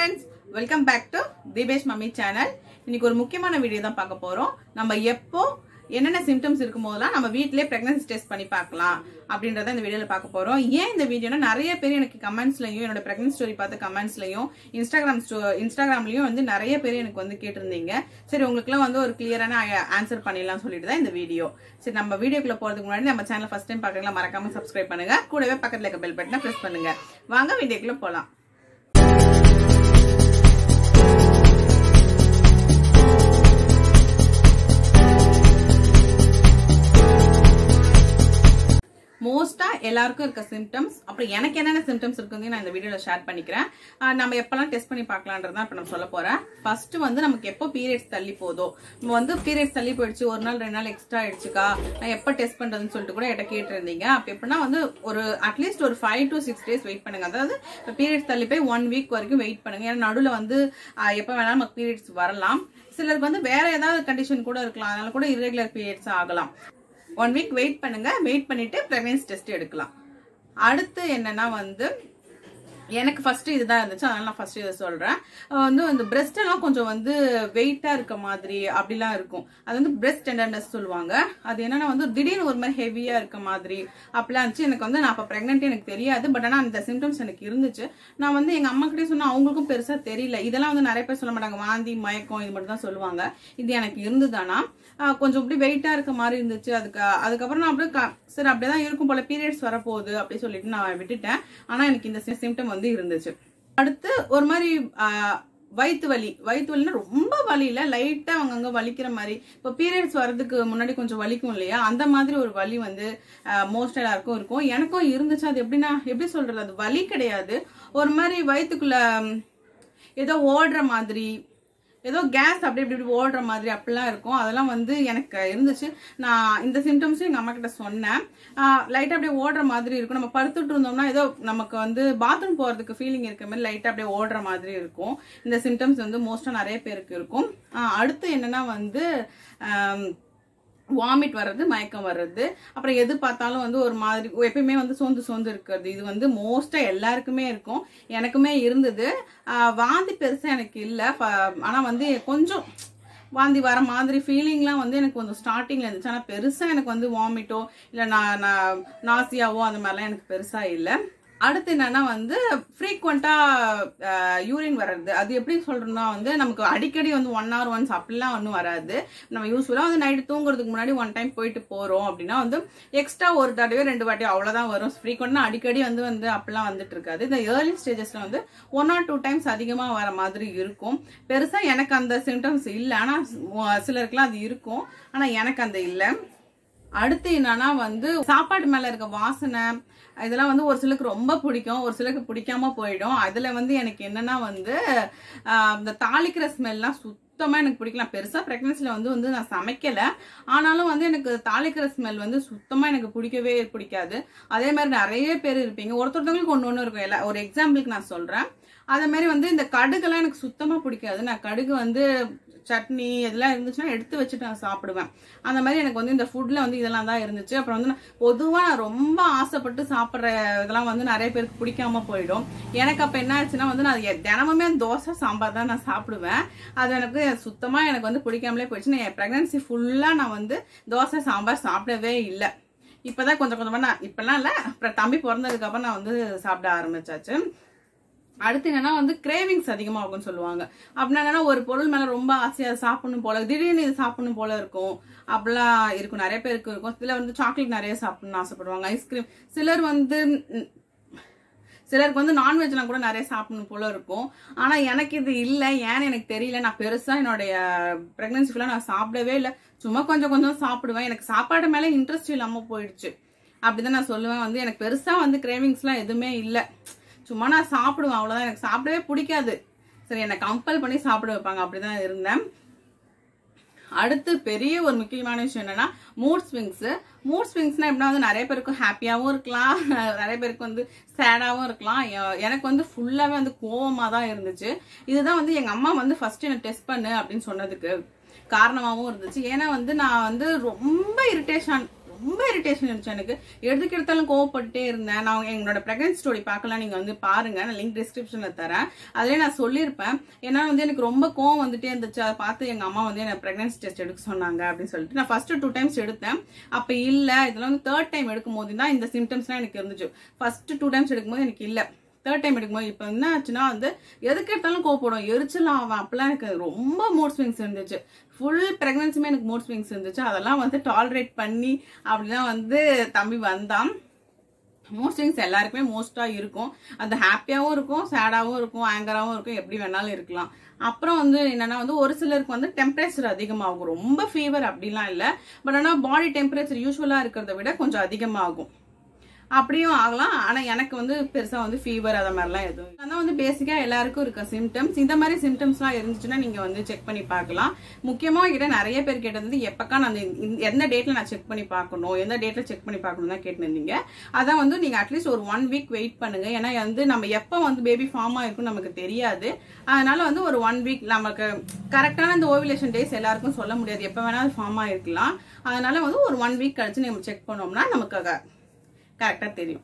friends welcome back to Deepesh mummy channel இன்னைக்கு ஒரு முக்கியமான வீடியோ தான் பார்க்க போறோம் நம்ம எப்போ என்னென்ன சிம்டம்ஸ் இருக்கும் போதெல்லாம் நம்ம வீட்டிலே பிரெக்னன்சி டெஸ்ட் பண்ணி பார்க்கலாம் அப்படின்றத இந்த வீடியோல பார்க்க போறோம் ஏன் இந்த வீடியோனா நிறைய பேர் எனக்கு கமெண்ட்ஸ்லயும் என்னோட பிரெக்னன்சி ஸ்டோரி பார்த்த கமெண்ட்ஸ்லயும் இன்ஸ்டாகிராம் இன்ஸ்டாகிராம்லயும் வந்து நிறைய பேர் எனக்கு வந்து கேட்டிருந்தீங்க சரி உங்களுக்குலாம் வந்து ஒரு கிளியரான ஆன்சர் பண்ணிடலாம் சொல்லிட்டு தான் இந்த வீடியோ சரி நம்ம வீடியோக்குள்ள போறதுக்கு முன்னாடி நம்ம சேனல் ஃபர்ஸ்ட் டைம் பார்க்கறீங்களா மறக்காம சப்ஸ்கிரைப் பண்ணுங்க கூடவே பக்கத்துல இருக்க பெல் பட்டனை பிரஸ் பண்ணுங்க வாங்க வீடியோக்குள்ள போலாம் மோஸ்டா எல்லாருக்கும் இருக்க சிம்டம்ஸ் அப்புறம் எனக்கு என்னென்ன சிம்டம்ஸ் இருக்குன்னு நான் இந்த வீடியோல ஷேர் பண்ணிக்கிறேன் ஆஹ் நம்ம எப்பெல்லாம் டெஸ்ட் பண்ணி பார்க்கலான்றதா இப்ப நான் சொல்ல போறேன் ஃபர்ஸ்ட் வந்து நமக்கு எப்போ பீரியட்ஸ் தள்ளி போதோ நம்ம வந்து பீரியட்ஸ் தள்ளி போயிடுச்சு ஒரு நாள் ரெண்டு நாள் எக்ஸ்ட்ரா ஆயிடுச்சுக்கா நான் எப்போ டெஸ்ட் பண்றதுன்னு சொல்லிட்டு கூட என்கிட்ட கேட்டிருந்தீங்க அப்ப எப்படின்னா வந்து ஒரு அட்லீஸ்ட் ஒரு five to six days wait பண்ணுங்க அதாவது பீரியட்ஸ் தள்ளி போய் ஒன் வீக் வரைக்கும் வெயிட் பண்ணுங்க ஏன்னா நடுவில் வந்து ஆஹ் எப்போ வேணாலும் நமக்கு பீரியட்ஸ் வரலாம் சிலருக்கு வந்து வேற ஏதாவது கண்டிஷன் கூட இருக்கலாம் அதனால கூட irregular பீரியட்ஸ் ஆகலாம் ஒன் வீக் வெயிட் பண்ணுங்க வெயிட் பண்ணிட்டு பிரெக்னன்சி டெஸ்ட் எடுக்கலாம் அடுத்து என்னன்னா வந்து எனக்கு ஃபர்ஸ்ட் இதுதான் இருந்துச்சு அதனால நான் ஃபர்ஸ்ட் இதை சொல்றேன் அஹ் வந்து அந்த பிரெஸ்ட் எல்லாம் கொஞ்சம் வந்து வெயிட்டா இருக்க மாதிரி அப்படிலாம் இருக்கும் அது வந்து பிரெஸ்ட் டெண்டர்னஸ் சொல்லுவாங்க அது என்னன்னா வந்து திடீர்னு ஒரு மாதிரி ஹெவியா இருக்க மாதிரி அப்படிலாம் இருந்துச்சு எனக்கு வந்து நான் அப்ப பிரெக்னென்ட் எனக்கு தெரியாது பட் ஆனா அந்த சிம்டம்ஸ் எனக்கு இருந்துச்சு நான் வந்து எங்க அம்மா கிட்டே சொன்னா அவங்களுக்கும் பெருசா தெரியல இதெல்லாம் வந்து நிறைய பேர் சொல்ல மாட்டாங்க வாந்தி மயக்கம் இது மட்டும் தான் சொல்லுவாங்க இது எனக்கு இருந்துதானா ஆஹ் கொஞ்சம் இப்படி வெயிட்டா இருக்க மாதிரி இருந்துச்சு அதுக்கு அதுக்கப்புறம் நான் அப்படியே க- சரி அப்படியே தான் இருக்கும் போல பீரியட்ஸ் வரப்போகுது அப்படி சொல்லிட்டு நான் விட்டுட்டேன் ஆனா எனக்கு இந்த சிம்டம் வந்து இருந்துச்சு அடுத்து ஒரு மாதிரி ஆஹ், வயித்து வலி வயித்து வலினா ரொம்ப வலி இல்ல லைட்டா அங்கங்க வலிக்கிற மாதிரி இப்போ பீரியட்ஸ் வர்றதுக்கு முன்னாடி கொஞ்சம் வலிக்கும் இல்லையா அந்த மாதிரி ஒரு வலி வந்து மோஸ்ட் எல்லாருக்கும் இருக்கும் எனக்கும் இருந்துச்சு அது எப்படின்னா எப்படி சொல்றது அது வலி கிடையாது ஒரு மாதிரி வயித்துக்குள்ள ம், ஏதோ ஓடுற மாதிரி ஏதோ கேஸ் அப்படி இப்படி இப்படி ஓடுற மாதிரி அப்படிலாம் இருக்கும் அதெல்லாம் வந்து எனக்கு இருந்துச்சு நான் இந்த சிம்டம்ஸும் எங்கள் அம்மா கிட்ட சொன்னேன் லைட்டாக அப்படியே ஓடுற மாதிரி இருக்கும் நம்ம படுத்துட்டு இருந்தோம்னா ஏதோ நமக்கு வந்து பாத்ரூம் போகிறதுக்கு ஃபீலிங் இருக்க மாதிரி லைட்டாக அப்படியே ஓடுற மாதிரி இருக்கும் இந்த சிம்டம்ஸ் வந்து மோஸ்ட்டாக நிறைய பேருக்கு இருக்கும் ஆஹ் அடுத்து என்னன்னா வந்து ஆம், வாமிட் வர்றது மயக்கம் வர்றது அப்புறம் எது பார்த்தாலும் வந்து ஒரு மாதிரி எப்பயுமே வந்து சோர்ந்து சோர்ந்து இருக்கிறது இது வந்து மோஸ்டா எல்லாருக்குமே இருக்கும் எனக்குமே இருந்தது ஆஹ் வாந்தி பெருசா எனக்கு இல்லை ஆனா வந்து கொஞ்சம் வாந்தி வர மாதிரி ஃபீலிங்லாம் வந்து எனக்கு கொஞ்சம் ஸ்டார்டிங்ல இருந்துச்சு ஆனால் பெருசா எனக்கு வந்து வாமிட்டோ இல்லை நான் நான் நாசியாவோ அந்த மாதிரிலாம் எனக்கு பெருசா இல்லை அடுத்து என்னன்னா வந்து ஃப்ரீக்வெண்ட்டா யூரின் வர்றது அது எப்படி சொல்றோம்னா வந்து நமக்கு அடிக்கடி வந்து ஒன் ஹவர் ஒன்ஸ் அப்படிலாம் ஒன்றும் வராது நம்ம யூஸ்ஃபுல்லாக வந்து நைட்டு தூங்குறதுக்கு முன்னாடி ஒன் டைம் போயிட்டு போறோம் அப்படின்னா வந்து எக்ஸ்ட்ரா ஒரு தடவையோ ரெண்டு வாட்டியோ அவ்வளோதான் வரும் ஃப்ரீக்வெண்ட்னா அடிக்கடி வந்து வந்து அப்படிலாம் வந்துட்டு இருக்காது இந்த ஏர்லி ஸ்டேஜஸ்ல வந்து ஒன் ஆர் டூ டைம்ஸ் அதிகமாக வர மாதிரி இருக்கும் பெருசா எனக்கு அந்த சிம்டம்ஸ் இல்லை ஆனால் சிலருக்குலாம் அது இருக்கும் ஆனால் எனக்கு அந்த இல்லை அடுத்து என்னன்னா வந்து சாப்பாடு மேல இருக்க வாசனை இதெல்லாம் வந்து ஒரு சிலருக்கு ரொம்ப பிடிக்கும் ஒரு சிலருக்கு பிடிக்காம போயிடும் அதுல வந்து எனக்கு என்னன்னா வந்து ஆஹ் இந்த தாளிக்கிற ஸ்மெல்லாம் சுத்தமா எனக்கு பிடிக்கல பெருசா பிரெக்னன்சில வந்து வந்து நான் சமைக்கல ஆனாலும் வந்து எனக்கு தாளிக்கிற ஸ்மெல் வந்து சுத்தமா எனக்கு பிடிக்கவே பிடிக்காது அதே மாதிரி நிறைய பேர் இருப்பீங்க ஒருத்தொருத்தவங்களுக்கு ஒன்று ஒன்று இருக்கும் எல்லா ஒரு எக்ஸாம்பிளுக்கு நான் சொல்றேன் அதே மாதிரி வந்து இந்த கடுகுலாம் எனக்கு சுத்தமா பிடிக்காது நான் கடுகு வந்து சட்னி இதெல்லாம் இருந்துச்சுன்னா எடுத்து வச்சுட்டு நான் சாப்பிடுவேன் அந்த மாதிரி எனக்கு வந்து இந்த ஃபுட்ல வந்து இதெல்லாம் தான் இருந்துச்சு அப்புறம் வந்து நான் பொதுவா நான் ரொம்ப ஆசைப்பட்டு சாப்பிட்ற இதெல்லாம் வந்து நிறைய பேருக்கு பிடிக்காம போயிடும் எனக்கு அப்ப என்ன ஆச்சுன்னா வந்து நான் எ- தினமுமே தோசை சாம்பார் தான் நான் சாப்பிடுவேன் அது எனக்கு சுத்தமா எனக்கு வந்து பிடிக்காமலே போயிடுச்சு நான் என் பிரெக்னன்சி ஃபுல்லா நான் வந்து தோசை சாம்பார் சாப்பிடவே இல்லை இப்பதான் கொஞ்சம் கொஞ்சமா நான் இப்பெல்லாம் இல்ல அப்புறம் தம்பி பிறந்ததுக்கு அப்புறம் நான் வந்து சாப்பிட ஆரம்பிச்சாச்சு அடுத்து என்னன்னா வந்து கிரேவிங்ஸ் அதிகமாகும்னு சொல்லுவாங்க அப்படின்னா என்னன்னா ஒரு பொருள் மேல ரொம்ப ஆசையா சாப்பிடணும் போல திடீர்னு இது சாப்பிடணும் போல இருக்கும் அப்படிலாம் இருக்கும் நிறைய பேருக்கு இருக்கும் சிலர் வந்து சாக்லேட் நிறைய சாப்பிடணும்னு ஆசைப்படுவாங்க ஐஸ்கிரீம் சிலர் வந்து ம், சிலருக்கு வந்து நான்வெஜ்லாம் கூட நிறைய சாப்பிடணும் போல இருக்கும் ஆனா எனக்கு இது இல்லை ஏன்னு எனக்கு தெரியல நான் பெருசா என்னுடைய பிரெக்னன்சி ஃபுல்லா நான் சாப்பிடவே இல்லை சும்மா கொஞ்சம் கொஞ்சம் சாப்பிடுவேன் எனக்கு சாப்பாடு மேல இன்ட்ரெஸ்ட் இல்லாம போயிடுச்சு அப்படிதான் நான் சொல்லுவேன் வந்து எனக்கு பெருசா வந்து கிரேவிங்ஸ்லாம் எதுவுமே இல்லை சும்மா நான் சாப்பிடுவேன் அவ்வளவுதான் எனக்கு சாப்பிடவே பிடிக்காது சரி என்னை கம்பல் பண்ணி சாப்பிட வைப்பாங்க அப்படிதான் இருந்தேன் அடுத்து பெரிய ஒரு முக்கியமான விஷயம் என்னன்னா மூட் ஸ்விங்ஸ் மூட் ஸ்விங்ஸ்னா எப்படின்னா வந்து நிறைய பேருக்கு ஹாப்பியாவும் இருக்கலாம் நிறைய பேருக்கு வந்து சேடாவும் இருக்கலாம் எ- எனக்கு வந்து ஃபுல்லாவே வந்து கோவமா தான் இருந்துச்சு இதுதான் வந்து எங்க அம்மா வந்து ஃபர்ஸ்ட் என்ன டெஸ்ட் பண்ணு அப்படின்னு சொன்னதுக்கு காரணமாகவும் இருந்துச்சு ஏன்னா வந்து நான் வந்து ரொம்ப இரிட்டேஷன் ரொம்ப இரிட்டேஷன் இருந்துச்சு எனக்கு எதுக்கு எடுத்தாலும் கோவப்பட்டுட்டே இருந்தேன் நான் எங்களோட பிரெக்னன்சி ஸ்டோரி பார்க்கலாம் நீங்க வந்து பாருங்க நான் லிங்க் டிஸ்கிரிப்ஷன்ல தரேன் அதுலயே நான் சொல்லியிருப்பேன் ஏன்னா வந்து எனக்கு ரொம்ப கோவம் வந்துட்டே இருந்துச்சு அதை பார்த்து எங்க அம்மா வந்து எனக்கு பிரெக்னன்சி டெஸ்ட் எடுக்க சொன்னாங்க அப்படின்னு சொல்லிட்டு நான் ஃபர்ஸ்ட் டூ டைம்ஸ் எடுத்தேன் அப்ப இல்ல இதெல்லாம் வந்து தேர்ட் டைம் எடுக்கும் போது தான் இந்த சிம்டம்ஸ்லாம் எனக்கு இருந்துச்சு ஃபர்ஸ்ட் டூ டைம்ஸ் எடுக்கும்போது எனக்கு இல்ல தேர்ட் டைம் எடுக்கும்போது இப்போ என்ன ஆச்சுன்னா வந்து எதுக்கு எடுத்தாலும் கோவப்படும் எரிச்சல் ஆகும் அப்பெல்லாம் எனக்கு ரொம்ப மூட் ஸ்விங்ஸ் இருந்துச்சு ஃபுல் ப்ரெக்னன்சியுமே எனக்கு மூட் ஸ்விங்ஸ் இருந்துச்சு அதெல்லாம் வந்து டாலரேட் பண்ணி அப்படிதான் வந்து தம்பி வந்தான் மூட் ஸ்விங்ஸ் எல்லாருக்குமே மோஸ்டா இருக்கும் அது ஹாப்பியாவும் இருக்கும் சேடாவும் இருக்கும் ஆங்கராவும் இருக்கும் எப்படி வேணாலும் இருக்கலாம் அப்புறம் வந்து என்னன்னா வந்து ஒரு சிலருக்கு வந்து டெம்பரேச்சர் அதிகமாகும் ரொம்ப ஃபீவர் அப்படிலாம் இல்லை பட் ஆனால் பாடி டெம்பரேச்சர் யூஸ்வலா இருக்கிறத விட கொஞ்சம் அதிகமாகும் அப்படியும் ஆகலாம் ஆனா எனக்கு வந்து பெருசா வந்து ஃபீவர் அத மாதிரிலாம் எதுவும் அதான் வந்து பேசிக்கா எல்லாருக்கும் இருக்க சிம்டம்ஸ் இந்த மாதிரி சிம்டம்ஸ்லாம் இருந்துச்சுன்னா நீங்க வந்து செக் பண்ணி பார்க்கலாம் முக்கியமா கிட்ட நிறைய பேர் கேட்டது வந்து எப்பக்கா நான் இந்த- இந்த- எந்த டேட்ல நான் செக் பண்ணி பார்க்கணும் எந்த டேட்ல செக் பண்ணி பார்க்கணும் தான் கேட்டுருந்தீங்க அதான் வந்து நீங்க அட்லீஸ்ட் ஒரு ஒன் வீக் வெயிட் பண்ணுங்க ஏன்னா வந்து நம்ம எப்போ வந்து பேபி ஃபார்ம் ஆயிருக்கும் நமக்கு தெரியாது அதனால வந்து ஒரு ஒன் வீக் நமக்கு கரெக்டான இந்த ஓவிலேஷன் டேஸ் எல்லாருக்கும் சொல்ல முடியாது எப்போ வேணாலும் ஃபார்ம் ஆயிருக்கலாம் அதனால வந்து ஒரு ஒன் வீக் கழிச்சு நம்ம செக் பண்ணோம்னா நமக்கு கரெக்டாக தெரியும்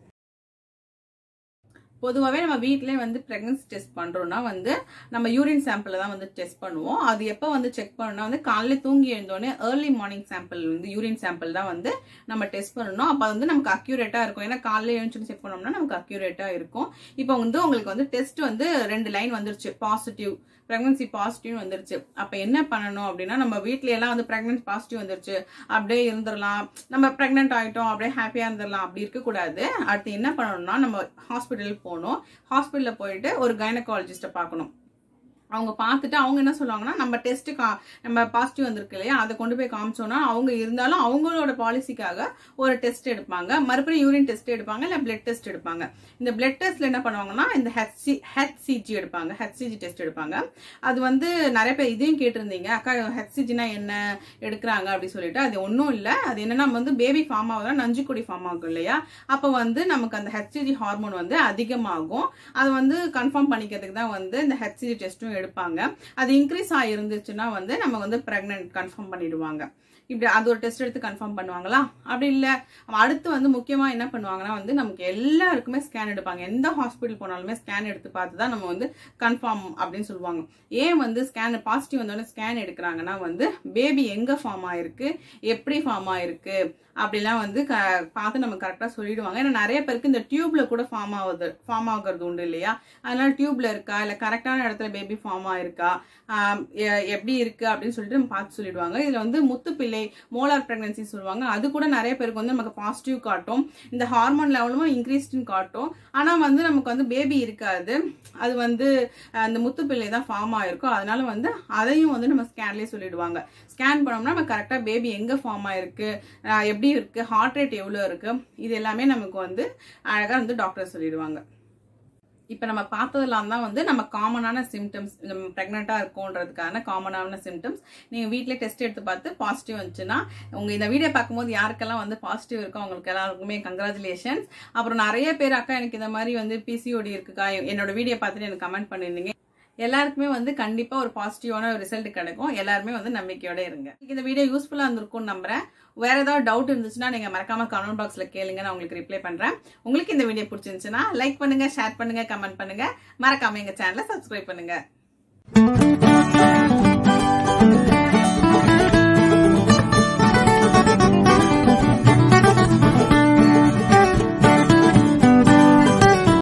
பொதுவாகவே நம்ம வீட்டிலே வந்து ப்ரெக்னன்சி டெஸ்ட் பண்ணுறோம்னா வந்து நம்ம யூரின் சாம்பிளை தான் வந்து டெஸ்ட் பண்ணுவோம் அது எப்போ வந்து செக் பண்ணணும்னா வந்து காலையில தூங்கி எழுந்தோடனே ஏர்லி மார்னிங் சாம்பிள் வந்து யூரின் சாம்பிள் தான் வந்து நம்ம டெஸ்ட் பண்ணணும் அப்போ வந்து நமக்கு அக்யூரேட்டாக இருக்கும் ஏன்னா காலையில எழுந்துச்சு செக் பண்ணோம்னா நமக்கு அக்யூரேட்டாக இருக்கும் இப்போ வந்து உங்களுக்கு வந்து டெஸ்ட் வந்து ரெண்டு லைன் வந்துருச்சு பாசிட்டிவ் பிரெக்னன்சி பாசிட்டிவ் வந்துருச்சு அப்ப என்ன பண்ணணும் அப்படின்னா நம்ம வீட்ல எல்லாம் வந்து பிரெக்னன்சி பாசிட்டிவ் வந்துருச்சு அப்படியே இருந்துடலாம் நம்ம பிரெக்னென்ட் ஆயிட்டோம் அப்படியே ஹாப்பியா இருந்துடலாம் அப்படி இருக்க கூடாது அடுத்து என்ன பண்ணணும்னா நம்ம ஹாஸ்பிட்டல் போகணும் ஹாஸ்பிட்டல்ல போயிட்டு ஒரு கைனகாலஜிஸ்ட பார்க்கணும் அவங்க பார்த்துட்டு அவங்க என்ன சொல்லுவாங்கன்னா நம்ம டெஸ்ட் நம்ம பாசிட்டிவ் வந்திருக்கு இல்லையா அதை கொண்டு போய் காமிச்சோம்னா அவங்க இருந்தாலும் அவங்களோட பாலிசிக்காக ஒரு டெஸ்ட் எடுப்பாங்க மறுபடியும் யூரின் டெஸ்ட் எடுப்பாங்க இல்ல பிளட் டெஸ்ட் எடுப்பாங்க இந்த பிளட் டெஸ்ட்ல என்ன பண்ணுவாங்கன்னா இந்த ஹெச்சி ஹெச்சிஜி எடுப்பாங்க ஹெச்சிஜி டெஸ்ட் எடுப்பாங்க அது வந்து நிறைய பேர் இதையும் கேட்டிருந்தீங்க அக்கா ஹெச்சிஜினா என்ன எடுக்கிறாங்க அப்படி சொல்லிட்டு அது ஒன்றும் இல்லை அது என்னன்னா நம்ம வந்து பேபி ஃபார்ம் ஆகுதா நஞ்சுக்குடி ஃபார்ம் ஆகும் இல்லையா அப்போ வந்து நமக்கு அந்த ஹெச்சிஜி ஹார்மோன் வந்து அதிகமாகும் அது வந்து கன்ஃபார்ம் பண்ணிக்கிறதுக்கு தான் வந்து இந்த ஹெச்சிஜி டெஸ்ட்டும் எடுப்பாங்க அது இன்க்ரீஸ் ஆகிருந்துச்சுன்னா வந்து நம்ம வந்து ப்ரெக்னென்ட் கன்ஃபார்ம் பண்ணிடுவாங்க இப்படி அது ஒரு டெஸ்ட் எடுத்து கன்ஃபார்ம் பண்ணுவாங்களா அப்படி இல்லை அடுத்து வந்து முக்கியமாக என்ன பண்ணுவாங்கன்னா வந்து நமக்கு எல்லாருக்குமே ஸ்கேன் எடுப்பாங்க எந்த ஹாஸ்பிட்டல் போனாலுமே ஸ்கேன் எடுத்து பார்த்து தான் நம்ம வந்து கன்ஃபார்ம் அப்படின்னு சொல்லுவாங்க ஏன் வந்து ஸ்கேன் பாசிட்டிவ் வந்தோடனே ஸ்கேன் எடுக்கிறாங்கன்னா வந்து பேபி எங்கே ஃபார்ம் ஆயிருக்கு எப்படி ஃபார்ம் ஆயிருக்கு அப்படிலாம் வந்து க பார்த்து நம்ம கரெக்டாக சொல்லிடுவாங்க ஏன்னா நிறைய பேருக்கு இந்த டியூப்ல கூட ஃபார்ம் ஆகுது ஃபார்ம் ஆகுறது உண்டு இல்லையா அதனால டியூப்ல இருக்கா இல்லை கரெக்டான இடத்துல பேபி ஃபார்ம் ஆயிருக்கா ஆம், எ- எப்படி இருக்கு அப்படின்னு சொல்லிட்டு நம்ம பார்த்து சொல்லிடுவாங்க இதுல வந்து முத்துப்பிள்ளை மோலார் பிரெக்னன்சி சொல்லுவாங்க அது கூட நிறைய பேருக்கு வந்து நமக்கு பாசிட்டிவ் காட்டும் இந்த ஹார்மோன் லெவலும் இன்க்ரீஸ்டுன்னு காட்டும் ஆனா வந்து நமக்கு வந்து பேபி இருக்காது அது வந்து அஹ், அந்த முத்துப்பிள்ளை தான் ஃபார்ம் ஆயிருக்கும் அதனால வந்து அதையும் வந்து நம்ம ஸ்கேன்லேயே சொல்லிடுவாங்க ஸ்கேன் பண்ணோம்னா நம்ம கரெக்டாக பேபி எங்கே ஃபார்ம் ஆயிருக்கு அஹ், எப்படி இருக்கு ஹார்ட் ரேட் எவ்வளோ இருக்கு இது எல்லாமே நமக்கு வந்து அழகாக வந்து டாக்டர் சொல்லிடுவாங்க இப்போ நம்ம பார்த்ததெல்லாம் தான் வந்து நம்ம காமனான சிம்டம்ஸ் நம்ம ப்ரெக்னெண்ட்டாக இருக்கோன்றதுக்கான காமனான சிம்டம்ஸ் நீங்கள் வீட்டிலே டெஸ்ட் எடுத்து பார்த்து பாசிட்டிவ் வந்துச்சுன்னா உங்கள் இந்த வீடியோ பார்க்கும்போது யாருக்கெல்லாம் வந்து பாசிட்டிவ் இருக்கோ அவங்களுக்கு எல்லாருக்குமே கங்க்ராச்சுலேஷன்ஸ் அப்புறம் நிறைய பேர் அக்கா எனக்கு இந்த மாதிரி வந்து பிசிஓடி இருக்குக்கா என்னோட வீடியோ பார்த்துட்டு எனக்கு கமெண்ட் பண்ணியிருந்தீங்க எல்லாருக்குமே வந்து கண்டிப்பா ஒரு பாசிட்டிவான ஒரு ரிசல்ட் கிடைக்கும் எல்லாருமே வந்து நம்பிக்கையோட இருங்க இன்னைக்கு இந்த வீடியோ யூஸ்ஃபுல்லா இருந்திருக்கும்னு நம்புறேன் வேற ஏதாவது டவுட் இருந்துச்சுன்னா நீங்க மறக்காம கமெண்ட் பாக்ஸ்ல கேளுங்க நான் உங்களுக்கு ரிப்ளை பண்றேன் உங்களுக்கு இந்த வீடியோ பிடிச்சிருந்துச்சுன்னா லைக் பண்ணுங்க ஷேர் பண்ணுங்க கமெண்ட் பண்ணுங்க மறக்காம எங்க சேனலை சப்ஸ்கிரைப் பண்ணுங்க